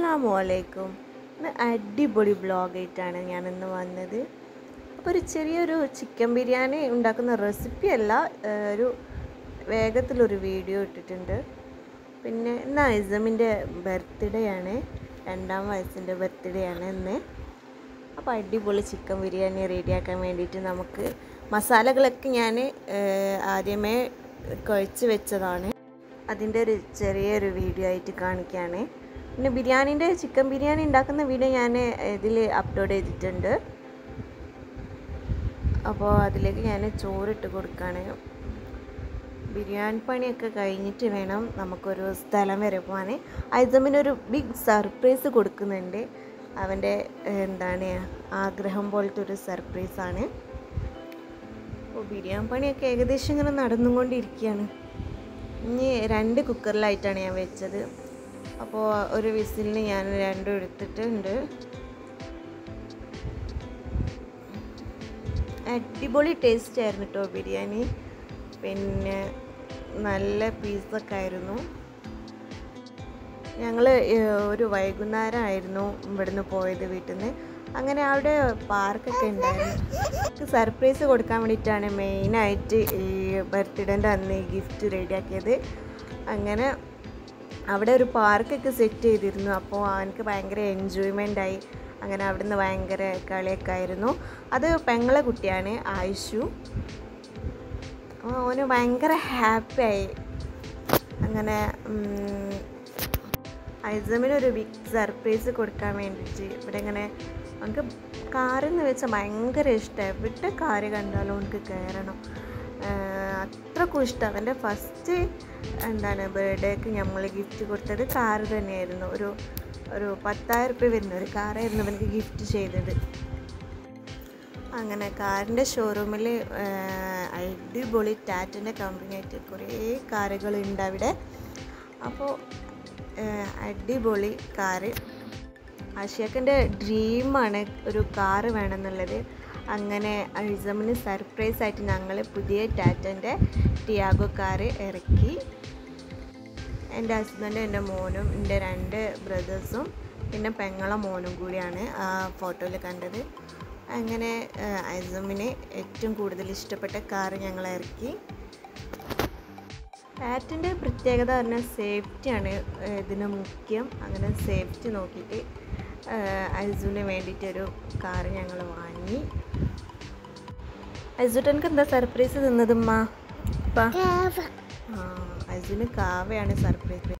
അസ്സലാമു അലൈക്കും ഇന്ന് അടിപൊളി ബ്ലോഗായിട്ടാണ് ഞാനിന്ന് വന്നത് അപ്പോൾ ഒരു ചെറിയൊരു ചിക്കൻ ബിരിയാണി ഉണ്ടാക്കുന്ന റെസിപ്പി അല്ല ഏഹ് ഒരു വേഗത്തിലൊരു വീഡിയോ ഇട്ടിട്ടുണ്ട് പിന്നെ ഇന്ന് ഐസമിൻ്റെ ബർത്ത്ഡേ ആണ് രണ്ടാം വയസ്സിൻ്റെ ബർത്ത്ഡേ ആണ് ഇന്ന് അപ്പോൾ അടിപൊളി ചിക്കൻ ബിരിയാണി റെഡിയാക്കാൻ വേണ്ടിയിട്ട് നമുക്ക് മസാലകളൊക്കെ ഞാൻ ആദ്യമേ കുഴച്ച് വെച്ചതാണ് അതിൻ്റെ ഒരു ചെറിയൊരു വീഡിയോ ആയിട്ട് കാണിക്കുകയാണ് പിന്നെ ബിരിയാണീൻ്റെ ചിക്കൻ ബിരിയാണി ഉണ്ടാക്കുന്ന വീഡിയോ ഞാൻ ഇതിൽ അപ്ലോഡ് ചെയ്തിട്ടുണ്ട് അപ്പോൾ അതിലേക്ക് ഞാൻ ചോറിട്ട് കൊടുക്കുകയാണ് ബിരിയാണി പണിയൊക്കെ കഴിഞ്ഞിട്ട് വേണം നമുക്കൊരു സ്ഥലം വരെ പോകാൻ ഐസമിനൊരു ബിഗ് സർപ്രൈസ് കൊടുക്കുന്നുണ്ട് അവൻ്റെ എന്താണ് ആഗ്രഹം പോലത്തെ ഒരു സർപ്രൈസാണ് അപ്പോൾ ബിരിയാണി പണിയൊക്കെ ഏകദേശം ഇങ്ങനെ നടന്നുകൊണ്ടിരിക്കുകയാണ് ഇനി രണ്ട് കുക്കറിലായിട്ടാണ് ഞാൻ വെച്ചത് അപ്പോൾ ഒരു വിസിലിന് ഞാൻ രണ്ടും എടുത്തിട്ടുണ്ട് അടിപൊളി ടേസ്റ്റ് ആയിരുന്നു കേട്ടോ ബിരിയാണി പിന്നെ നല്ല പീസൊക്കെ ആയിരുന്നു ഞങ്ങൾ ഒരു വൈകുന്നേരം ആയിരുന്നു ഇവിടുന്ന് പോയത് വീട്ടിൽ നിന്ന് അങ്ങനെ അവിടെ പാർക്കൊക്കെ ഉണ്ടായിരുന്നു സർപ്രൈസ് കൊടുക്കാൻ വേണ്ടിയിട്ടാണ് മെയിനായിട്ട് ഈ ബർത്ത്ഡേൻ്റെ അന്ന് ഈ ഗിഫ്റ്റ് റെഡിയാക്കിയത് അങ്ങനെ അവിടെ ഒരു പാർക്കൊക്കെ സെറ്റ് ചെയ്തിരുന്നു അപ്പോൾ അവനക്ക് ഭയങ്കര എൻജോയ്മെൻ്റ് ആയി അങ്ങനെ അവിടുന്ന് ഭയങ്കര കളിയൊക്കെ ആയിരുന്നു അത് പെങ്ങളെ കുട്ടിയാണ് ആയുഷു അവന് ഭയങ്കര ഹാപ്പിയായി അങ്ങനെ ഐസമിന് ഒരു ബിഗ് സർപ്രൈസ് കൊടുക്കാൻ വേണ്ടിയിട്ട് ഇവിടെ ഇങ്ങനെ നമുക്ക് കാറിൽ നിന്ന് വെച്ചാൽ ഭയങ്കര ഇഷ്ടമായി എവിടെ കാറ് കണ്ടാലും അവനക്ക് കയറണം അത്രക്കും ഇഷ്ടം അവൻ്റെ ഫസ്റ്റ് എന്താണ് ബർത്ത്ഡേക്ക് നമ്മൾ ഗിഫ്റ്റ് കൊടുത്തത് കാറ് തന്നെയായിരുന്നു ഒരു ഒരു പത്തായിരം റുപ്യ വരുന്ന ഒരു കാറായിരുന്നു അവനക്ക് ഗിഫ്റ്റ് ചെയ്തത് അങ്ങനെ കാറിൻ്റെ ഷോറൂമിൽ അടിപൊളി ടാറ്റിൻ്റെ കമ്പനിയായിട്ട് കുറേ കാറുകളുണ്ട് അവിടെ അപ്പോൾ അടിപൊളി കാറ് ആഷിയാക്കിൻ്റെ ഡ്രീമാണ് ഒരു കാറ് വേണമെന്നുള്ളത് അങ്ങനെ അഴിസമിന് സർപ്രൈസ് ആയിട്ട് ഞങ്ങൾ പുതിയ ടാറ്റൻ്റെ ടിയാഗോ കാറ് ഇറക്കി എൻ്റെ ഹസ്ബൻഡും എൻ്റെ മോനും എൻ്റെ രണ്ട് ബ്രദേഴ്സും പിന്നെ പെങ്ങളെ മോനും കൂടിയാണ് ആ ഫോട്ടോയിൽ കണ്ടത് അങ്ങനെ ഐസമിന് ഏറ്റവും കൂടുതൽ ഇഷ്ടപ്പെട്ട കാറ് ഞങ്ങൾ ഇറക്കി ടാറ്റിൻ്റെ പ്രത്യേകത പറഞ്ഞാൽ സേഫ്റ്റിയാണ് ഇതിന് മുഖ്യം അങ്ങനെ സേഫ്റ്റി നോക്കിയിട്ട് ഐസുവിന് വേണ്ടിയിട്ടൊരു കാറ് ഞങ്ങൾ വാങ്ങി ഐസുട്ടനക്ക് എന്താ സർപ്രൈസ് തിന്നതുമ്മ ആ ഐസുവിന് കാവയാണ് സർപ്രൈസ്